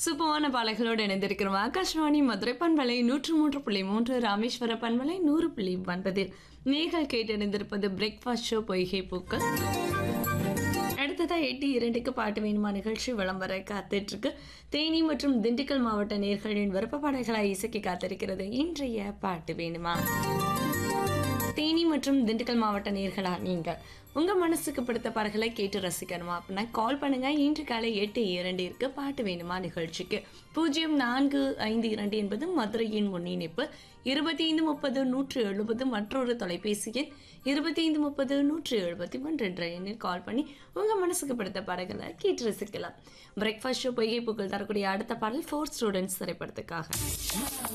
சூப்பரான பாடல்களோடு இணைந்திருக்கிறோம் ஆகாஷ்வாணி மதுரை பண்பலை நூற்று மூன்று புள்ளி மூன்று ராமேஸ்வர பண்பலை நூறு புள்ளி ஒன்பதில் நீங்கள் கேட்டிருந்திருப்பது பிரேக்ஃபாஸ்ட் ஷோ பொய்கை பூக்கள் அடுத்ததா எட்டு இரண்டுக்கு பாட்டு வேணுமா நிகழ்ச்சி விளம்பர காத்துட்டு இருக்கு தேனி மற்றும் திண்டுக்கல் மாவட்ட நேர்களின் விருப்ப பாடல்களாய் இசைக்கு காத்திருக்கிறது இன்றைய பாட்டு வேணுமா தேனி மற்றும் திண்டுக்கல் மாவட்ட நேர்களா நீங்கள் உங்கள் மனசுக்கு பிடித்த பாடல்களை கேட்டு ரசிக்கணுமா அப்படின்னா கால் பண்ணுங்க இன்று காலை எட்டு இரண்டிற்கு பாட்டு வேணுமா நிகழ்ச்சிக்கு பூஜ்ஜியம் நான்கு ஐந்து இரண்டு என்பது மதுரையின் முன்னிணைப்பு இருபத்தி ஐந்து முப்பது நூற்று எழுபது மற்றொரு தொலைபேசி எண் இருபத்தி ஐந்து முப்பது நூற்று எழுபத்தி ஒன்று என்ற எண்ணில் கால் பண்ணி உங்கள் மனசுக்கு பிடித்த பாடல்களை கேட்டு ரசிக்கலாம் பிரேக்ஃபாஸ்ட் ஷோ பொய்கை பூக்கள் தரக்கூடிய அடுத்த பாடல் ஃபோர் ஸ்டூடெண்ட்ஸ் திரைப்படத்துக்காக